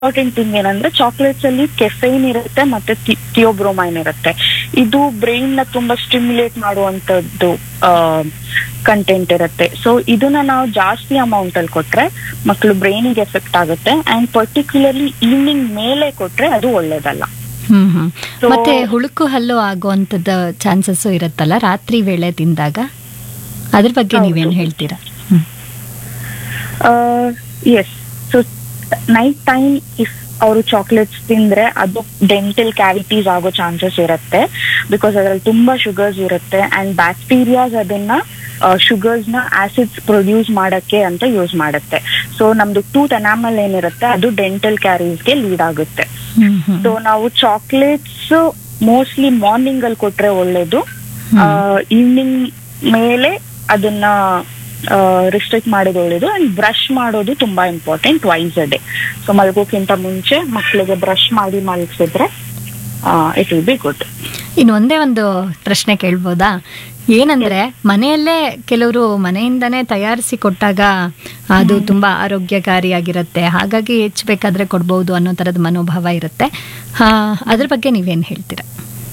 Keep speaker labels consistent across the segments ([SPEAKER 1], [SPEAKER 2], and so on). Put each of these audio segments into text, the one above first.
[SPEAKER 1] Important thing ಏನಂದ್ರೆ chocolates ಅಲ್ಲಿ caffeine ಇರುತ್ತೆ ಮತ್ತೆ ಥಿಯೋಬ್ರೋಮೈನ್ ಇರುತ್ತೆ ಇದು ಬ್ರೈನ್ ನ ತುಂಬಾ ಸ್ಟಿಮ್ಯುಲೇಟ್ ಮಾಡುವಂತದ್ದು ಕಂಟೆಂಟ್ ಇರುತ್ತೆ ಸೊ ಇದನ್ನ ನಾವು ಜಾಸ್ತಿ ಅಮೌಂಟ್ ಅಲ್ಲಿ ಕೊಟ್ರೆ ಮಕ್ಕಳು ಬ್ರೈನಿಗೆ ಎಫೆಕ್ಟ್ ಆಗುತ್ತೆ ಅಂಡ್ ಪರ್ಟಿಕ್ಯುಲರ್ಲಿ ಈವ್ನಿಂಗ್ ಮೇಲೆ ಕೊಟ್ರೆ ಅದು ಒಳ್ಳೇದಲ್ಲ
[SPEAKER 2] ಹ್ಮ್ ಹ್ಮ್
[SPEAKER 1] So-
[SPEAKER 2] ಮತ್ತೆ ಹುಳುಕು ಹಲ್ಲು ಆಗುವಂತದ ಚಾನ್ಸಸ್ ಇರುತ್ತಲ್ಲ ರಾತ್ರಿ ವೇಳೆ ತಿಂದಾಗ ಅದ್ರ ಬಗ್ಗೆ
[SPEAKER 1] ಹೌದು.
[SPEAKER 2] ನೀವೇನ್ ಹೇಳ್ತೀರಾ hmm.
[SPEAKER 1] Yes so night time if ಅವರು ಚಾಕ್ಲೇಟ್ಸ್ ತಿಂದ್ರೆ ಅದು ಡೆಂಟಲ್ ಕ್ಯಾವಿಟೀಸ್ ಆಗೋ ಚಾನ್ಸಸ್ ಇರುತ್ತೆ ಬಿಕಾಸ್ ಅದ್ರಲ್ಲಿ ತುಂಬಾ ಶುಗರ್ಸ್ ಇರುತ್ತೆ ಅಂಡ್ ಬ್ಯಾಕ್ಟೀರಿಯಾಸ್ ಅದನ್ನ ಶುಗರ್ಸ್ ನ ಆಸಿಡ್ಸ್ ಪ್ರೊಡ್ಯೂಸ್ ಮಾಡಕ್ಕೆ ಅಂತ ಯೂಸ್ ಮಾಡುತ್ತೆ ಸೊ ನಮ್ದು ಟೂತ್ ಎನಾಮಲ್ ಏನಿರುತ್ತೆ ಅದು ಡೆಂಟಲ್ ಕ್ಯಾರೀಸ್ಗೆ ಲೀಡ್ ಆಗುತ್ತೆ
[SPEAKER 2] ಹ್ಮ್ ಹ್ಮ್.
[SPEAKER 1] ಸೊ ನಾವು ಚಾಕ್ಲೇಟ್ಸ್ ಮೋಸ್ಟ್ಲಿ ಮಾರ್ನಿಂಗ್ ಅಲ್ಲಿ ಕೊಟ್ರೆ ಒಳ್ಳೇದು ಈವ್ನಿಂಗ್ ಮೇಲೆ ಅದನ್ನ ರಿಸ್ಟ್ರಿಕ್ಟ್ ಮಾಡೋದು ಒಳ್ಳೇದು ಅಂಡ್ ಬ್ರಷ್ ಮಾಡೋದು ತುಂಬಾ important twice a day so ಮಲ್ಗೋಕ್ಕಿಂತ ಮುಂಚೆ ಮಕ್ಕಳಿಗೆ ಬ್ರಷ್ ಮಾಡಿ ಮಲಗಿಸಿದ್ರೆ ಇಟ್ ವಿಲ್ ಬಿ ಗುಡ್
[SPEAKER 2] ಇನ್ನು ಒಂದೇ ಒಂದು ಪ್ರಶ್ನೆ ಕೇಳ್ಬೋದಾ ಏನಂದ್ರೆ ಮನೆಯಲ್ಲೇ ಕೆಲವರು ಮನೆಯಿಂದನೇ ತಯಾರಿಸಿ ಕೊಟ್ಟಾಗ ಅದು ತುಂಬಾ ಆರೋಗ್ಯಕಾರಿಯಾಗಿರುತ್ತೆ ಹಾಗಾಗಿ ಹೆಚ್ಚು ಬೇಕಾದ್ರೆ ಕೊಡ್ಬೋದು ಅನ್ನೋ ತರದ ಮನೋಭಾವ ಇರುತ್ತೆ ಹಾ ಅದ್ರ ಬಗ್ಗೆ ನೀವೇನ್ ಹೇಳ್ತೀರಾ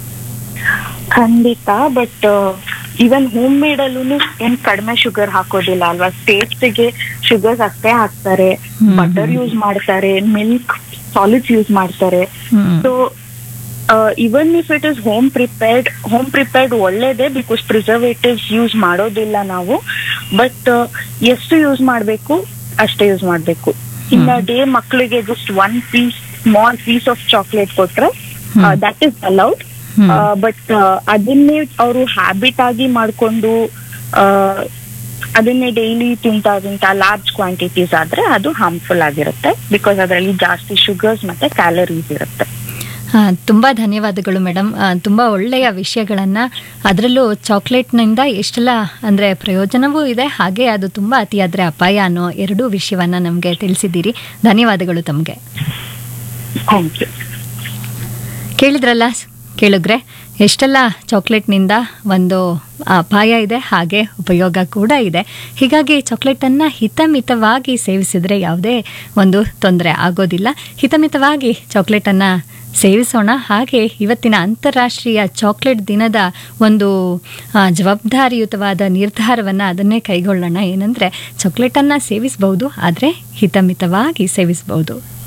[SPEAKER 1] ಖಂಡಿತ ಬಟ್ ಈವನ್ ಹೋಮ್ ಮೇಡ್ ಅಲ್ಲೂ ಏನ್ ಕಡಿಮೆ ಶುಗರ್ ಹಾಕೋದಿಲ್ಲ ಅಲ್ವಾ ಟೇಸ್ಟ್ಗೆ ಶುಗರ್ಸ್ ಅಷ್ಟೇ ಹಾಕ್ತಾರೆ
[SPEAKER 2] ಹ್ಮ್.
[SPEAKER 1] ಬಟರ್ ಯೂಸ್ ಮಾಡ್ತಾರೆ ಮಿಲ್ಕ್ ಸಾಲಿಡ್ಸ್ ಯೂಸ್ ಮಾಡ್ತಾರೆ
[SPEAKER 2] hmm.
[SPEAKER 1] So even if it is home prepared home prepared ಒಳ್ಳೇದೇ ಬಿಕಾಸ್ ಪ್ರಿಸರ್ವೇಟಿವ್ಸ್ ಯೂಸ್ ಮಾಡೋದಿಲ್ಲ ನಾವು ಬಟ್ ಎಷ್ಟು ಯೂಸ್ ಮಾಡಬೇಕು ಅಷ್ಟೇ ಯೂಸ್ ಮಾಡಬೇಕು ಇನ್ನ ಡೇ ಮಕ್ಕಳಿಗೆ just one piece small piece of chocolate ಕೊಟ್ರೆ
[SPEAKER 2] hmm.
[SPEAKER 1] That is allowed
[SPEAKER 2] hmm.
[SPEAKER 1] But ಅದನ್ನೇ ಅವರು ಹ್ಯಾಬಿಟ್ ಆಗಿ ಮಾಡ್ಕೊಂಡು ಆ, ಅದನ್ನೇ ಡೈಲಿ ತಿಂತಾ ತಿಂತಾ ಲಾರ್ಜ್ ಕ್ವಾಂಟಿಟೀಸ್ ಆದ್ರೆ ಅದು ಹಾರ್ಮ್ಫುಲ್ ಆಗಿರುತ್ತೆ ಬಿಕಾಸ್ ಅದರಲ್ಲಿ ಜಾಸ್ತಿ ಶುಗರ್ಸ್ ಮತ್ತೆ ಕ್ಯಾಲರೀಸ್ ಇರುತ್ತೆ
[SPEAKER 2] ಆ, ತುಂಬಾ ಧನ್ಯವಾದಗಳು ಮೇಡಮ್ ತುಂಬಾ ಒಳ್ಳೆಯ ವಿಷಯಗಳನ್ನ ಅದರಲ್ಲೂ ಚಾಕ್ಲೇಟ್ನಿಂದ ಎಷ್ಟೆಲ್ಲ ಅಂದ್ರೆ ಪ್ರಯೋಜನವೂ ಇದೆ ಹಾಗೆ ಅದು ತುಂಬಾ ಅತಿಯಾದ್ರೆ ಅಪಾಯ ಅನ್ನೋ ಎರಡೂ ವಿಷಯವನ್ನ ನಮಗೆ ತಿಳಿಸಿದ್ದೀರಿ ಧನ್ಯವಾದಗಳು ತಮಗೆ
[SPEAKER 1] ಥ್ಯಾಂಕ್ ಯು
[SPEAKER 2] ಕೇಳಿದ್ರಲ್ಲ ಕೇಳಿದ್ರೆ ಎಷ್ಟೆಲ್ಲ ಚಾಕ್ಲೇಟ್ನಿಂದ ಒಂದು ಅಪಾಯ ಇದೆ ಹಾಗೆ ಉಪಯೋಗ ಕೂಡ ಇದೆ ಹೀಗಾಗಿ ಚಾಕ್ಲೇಟನ್ನು ಹಿತಮಿತವಾಗಿ ಸೇವಿಸಿದರೆ ಯಾವುದೇ ಒಂದು ತೊಂದರೆ ಆಗೋದಿಲ್ಲ ಹಿತಮಿತವಾಗಿ ಚಾಕ್ಲೇಟನ್ನು ಸೇವಿಸೋಣ ಹಾಗೆ ಇವತ್ತಿನ ಅಂತಾರಾಷ್ಟ್ರೀಯ ಚಾಕ್ಲೇಟ್ ದಿನದ ಒಂದು ಆ, ಜವಾಬ್ದಾರಿಯುತವಾದ ನಿರ್ಧಾರವನ್ನು ಅದನ್ನೇ ಕೈಗೊಳ್ಳೋಣ ಏನಂದರೆ ಚಾಕ್ಲೇಟನ್ನು ಸೇವಿಸಬಹುದು ಆದರೆ ಹಿತಮಿತವಾಗಿ ಸೇವಿಸಬಹುದು